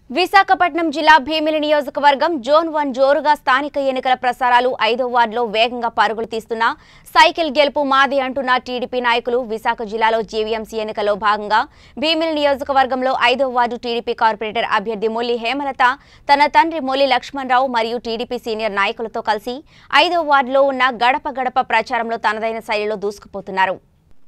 విశాఖపట్నం జిల్లా భీమిలి నియోజకవర్గం zone one జోరుగా స్థానిక ఎన్నికల ప్రసారాలు ఐదో వార్డులో వేగంగా పరుగులు తీస్తున్న సైకిల్ గెలుపు మాది అంటున్న టీడీపీ నాయకులు విశాఖ జిల్లాలో జీవీఎంసీ ఎన్నికలో భాగంగా భీమిలి నియోజకవర్గంలో ఐదో వార్డు టీడీపీ కార్పొరేటర్ అభ్యర్థి మొల్లి హేమలత తన తండ్రి మొల్లి లక్ష్మణరావు మరియు టీడీపీ సీనియర్ నాయకులతో కలిసి ఐదో వార్డులో ఉన్న గడప గడప ప్రచారంలో తనదైన శైలిలో దూసుకుపోతున్నారు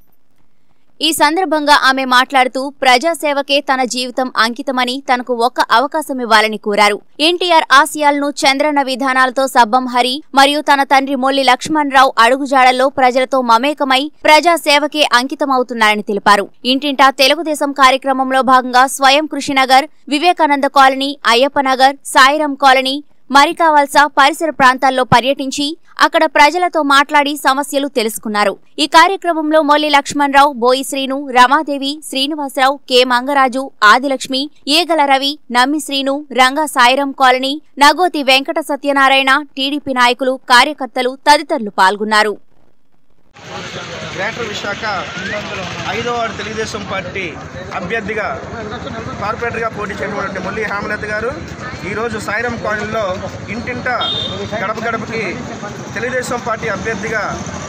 ఈ సందర్భంగా ఆమె మాట్లాడుతూ ప్రజాసేవకే తన జీవితం అంకితమని తనకు ఒక్క అవకాశం ఇవ్వాలని కోరారు ఎన్టీఆర్ ఆశయాలను చంద్రన్న విధానాలతో సబ్బం హరి మరియు తన తండ్రి మొల్లి లక్ష్మణరావు అడుగుజాడల్లో ప్రజలతో మమేకమై ప్రజాసేవకే అంకితమవుతున్నారని తెలిపారు ఇంటింటా తెలుగుదేశం కార్యక్రమంలో భాగంగా స్వయం కృషినగర్ వివేకానంద కాలనీ అయ్యప్ప నగర్ సాయిరాం కాలనీ మరికావల్స పరిసర ప్రాంతాల్లో పర్యటించి అక్కడ ప్రజలతో మాట్లాడి సమస్యలు తెలుసుకున్నారు ఈ కార్యక్రమంలో Molli Lakshmanarao Boyi Srinu Ramadevi Srinivasarao K Mangaraju Adilakshmi Eegala Ravi Nammi Srinu Ranga Sairam colony Nagoti Venkata Satyanarayana TDP నాయకులు కార్యకర్తలు తదితరులు పాల్గొన్నారు గ్రేటర్ విశాఖ ఐదో వార్డు తెలుగుదేశం పార్టీ అభ్యర్థిగా కార్పొరేటర్గా పోటీ చేయబడిన మొల్లి హేమలత గారు ఈరోజు సాయిరం కాలనీలో ఇంటింట గడప గడపకి తెలుగుదేశం పార్టీ అభ్యర్థిగా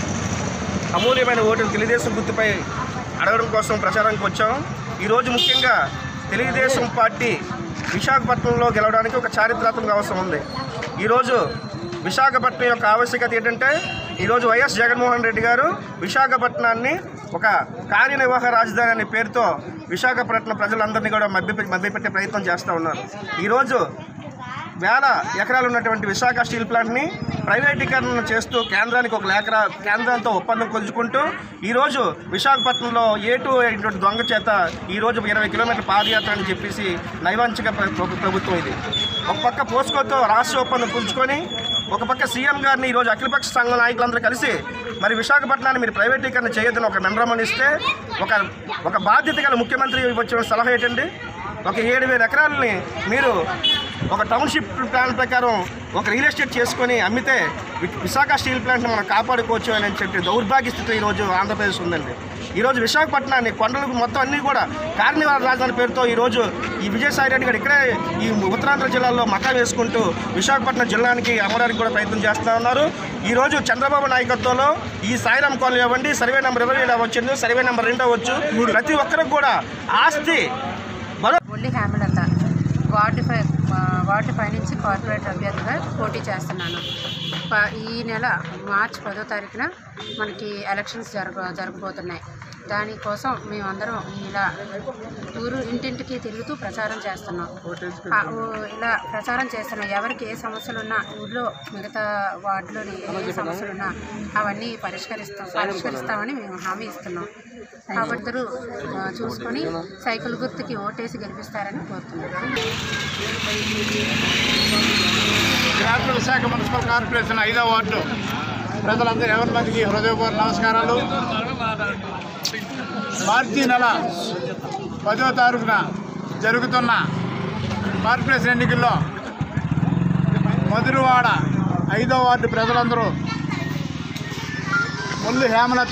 అమూల్యమైన ఓటును తెలుగుదేశం గుర్తుపై అడగడం కోసం ప్రచారానికి వచ్చాం ఈరోజు ముఖ్యంగా తెలుగుదేశం పార్టీ విశాఖపట్నంలో గెలవడానికి ఒక చారిత్రాత్మక అవసరం ఉంది ఈరోజు విశాఖపట్నం యొక్క ఆవశ్యకత ఏంటంటే ఈరోజు వైఎస్ జగన్మోహన్ రెడ్డి గారు విశాఖపట్నాన్ని ఒక కార్యనిర్వాహక రాజధాని అనే పేరుతో విశాఖపట్నం ప్రజలందరినీ కూడా మభ్య మభ్యపెట్టే ప్రయత్నం చేస్తూ ఉన్నారు ఈరోజు వేల ఎకరాలు ఉన్నటువంటి విశాఖ స్టీల్ ప్లాంట్ని ప్రైవేటీకరణ చేస్తూ కేంద్రానికి ఒక లేఖ కేంద్రంతో ఒప్పందం కొలుచుకుంటూ ఈరోజు విశాఖపట్నంలో ఏటు అయినటువంటి దొంగ చేత ఈరోజు ఇరవై కిలోమీటర్ల పాదయాత్ర అని చెప్పేసి నైవాంఛిక ప్ర- ప్ర- ప్రభుత్వం ఇది ఒక పక్క పోస్కోతో రాష్ట్ర ఒప్పందం కులుచుకొని ఒక పక్క సీఎం గారిని ఈరోజు అఖిలపక్ష సంఘ నాయకులందరూ కలిసి మరి విశాఖపట్నాన్ని మీరు ప్రైవేటీకరణ చేయొద్దని ఒక మెమరమని ఇస్తే ఒక ఒక బాధ్యత గల ముఖ్యమంత్రి వచ్చిన సలహా ఏంటండి ఒక ఏడు వేల ఎకరాలని మీరు ఒక టౌన్షిప్ ప్లాన్ ప్రకారం ఒక రియల్ ఎస్టేట్ చేసుకొని అమ్మితే వి- విశాఖ స్టీల్ ప్లాంట్ని మనం కాపాడుకోవచ్చు అని చెప్పి దౌర్భాగ్య స్థితి ఈరోజు ఆంధ్రప్రదేశ్ ఉందండి ఈరోజు విశాఖపట్నాన్ని కొండలకు మొత్తం అన్నీ కూడా కార్నివాల రాజధాని పేరుతో ఈరోజు ఈ విజయసాయి రెడ్డి గారు ఇక్కడే ఈ ఉత్తరాంధ్ర జిల్లాలో మకా వేసుకుంటూ విశాఖపట్నం జిల్లానికి అమ్మడానికి కూడా ప్రయత్నం చేస్తూ ఉన్నారు ఈరోజు చంద్రబాబు నాయకత్వంలో ఈ సాయిరాం కాలనీ అవ్వండి సర్వే నెంబర్ ఇరవై ఏడు అవ్వచ్చు సర్వే నెంబర్ రెండు అవ్వచ్చు ప్రతి ఒక్కరికి కూడా ఆస్తి బలో Olli Hemalatha ward five ward five నుంచి కార్పొరేటర్ అభ్యర్థిగా పోటీ చేస్తున్నాను ప- ఈ నెల మార్చ్ పదో తారీఖున మనకి ఎలక్షన్స్ జరగ జరగబోతున్నాయి దానికోసం మేమందరం ఇలా ఊరు ఇంటింటికి తిరుగుతూ ప్రచారం చేస్తున్నాం ఆ, ఊ- ఇలా ప్రచారం చేస్తున్నాం ఎవరికి ఏ సమస్యలు ఉన్నా ఊళ్ళో మిగతా వార్డులోని ఏ సమస్యలు ఉన్నా అవన్నీ పరిష్కరిస్తాం పరిష్కరిస్తామని మేము హామీ ఇస్తున్నాం కాబట్టి అందరూ, ఆ, చూసుకొని సైకిల్ గుర్తుకి ఓటేసి గెలిపిస్తారని కోరుతున్నాను గ్రేటర్ విశాఖ మున్సిపల్ కార్పొరేషన్ ఐదో వార్డు ప్రజలందరూ ఎవరి మందికి హృదయపూర్వ నమస్కారాలు మార్చి నెల పదో తారీఖున జరుగుతున్న కార్పొరేషన్ ఎన్నికల్లో మధురవాడ ఐదో వార్డు ప్రజలందరూ ముళ్ళు హేమలత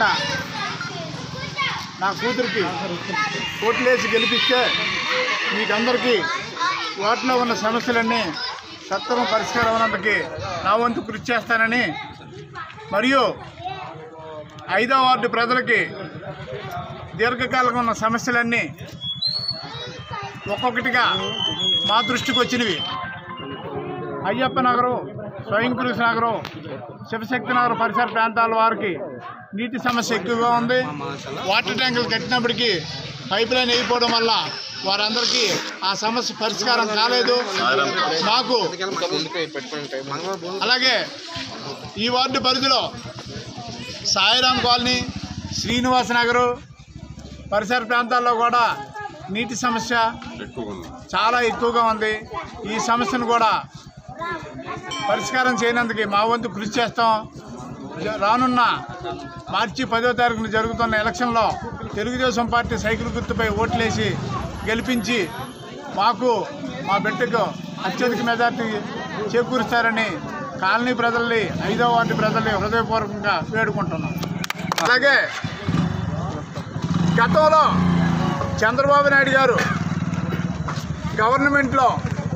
నా కూతురికి ఓట్లేసి గెలిపిస్తే మీకందరికీ వాటిలో ఉన్న సమస్యలన్నీ సత్వరం పరిష్కారం అవ్వడానికి నా వంతు కృషి చేస్తానని మరియు ఐదో వార్డు ప్రజలకి దీర్ఘకాలంగా ఉన్న సమస్యలన్నీ ఒక్కొక్కటిగా మా దృష్టికి వచ్చినవి అయ్యప్ప నగరం స్వయం కృషి నగరం శివశక్తి నగరం పరిసర ప్రాంతాల వారికి నీటి సమస్య ఎక్కువగా ఉంది వాటర్ ట్యాంకులు కట్టినప్పటికీ పైప్ లైన్ వేయిపోవడం వల్ల వారందరికీ ఆ సమస్య పరిష్కారం కాలేదు మాకు అలాగే ఈ వార్డు పరిధిలో సాయిరాం కాలనీ శ్రీనివాస నగరు పరిసర ప్రాంతాల్లో కూడా నీటి సమస్య చాలా ఎక్కువగా ఉంది ఈ సమస్యను కూడా పరిష్కారం చేయనందుకు మా వంతు కృషి చేస్తాం జ- రానున్న మార్చి పదో తారీఖున జరుగుతున్న ఎలక్షన్లో తెలుగుదేశం పార్టీ సైకిల్ గుర్తుపై ఓట్లేసి గెలిపించి మాకు మా బిడ్డకు అత్యధిక మెజార్టీ చేకూరుస్తారని కాలనీ ప్రజల్ని ఐదో వార్డు ప్రజల్ని హృదయపూర్వకంగా వేడుకుంటున్నాం అలాగే గతంలో చంద్రబాబు నాయుడు గారు గవర్నమెంట్లో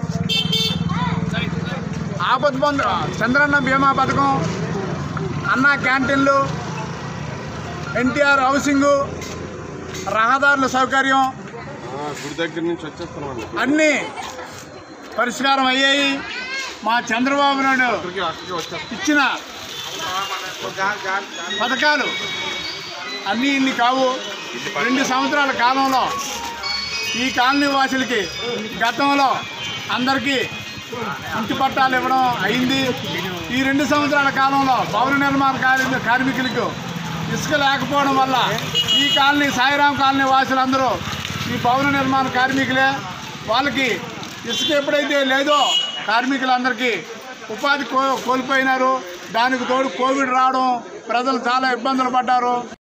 ఆపద్ బంధు చంద్రన్న బీమా పథకం అన్న క్యాంటీన్లు ఎన్టీఆర్ హౌసింగు రహదారుల సౌకర్యం గుడి దగ్గర నుంచి వచ్చేస్తున్నామండి అన్నీ పరిష్కారం అయ్యాయి మా చంద్రబాబు నాయుడు అక్కడికి అక్కడికి వచ్చేస్తాం ఇచ్చిన పథకాలు అన్నీ ఇన్ని కావు రెండు సంవత్సరాల కాలంలో ఈ కాలనీ వాసులకి గతంలో అందరికీ ఇంటి పట్టాలు ఇవ్వడం అయింది ఈ రెండు సంవత్సరాల కాలంలో భవన నిర్మాణ కార్మి కార్మికులకు ఇసుక లేకపోవడం వల్ల ఈ కాలనీ సాయిరాం కాలనీ వాసులందరూ ఈ భవన నిర్మాణ కార్మికులే వాళ్ళకి ఇసుక ఎప్పుడైతే లేదో కార్మికులందరికీ ఉపాధి కో కోల్పోయినారు దానికి తోడు కోవిడ్ రావడం ప్రజలు చాలా ఇబ్బందులు పడ్డారు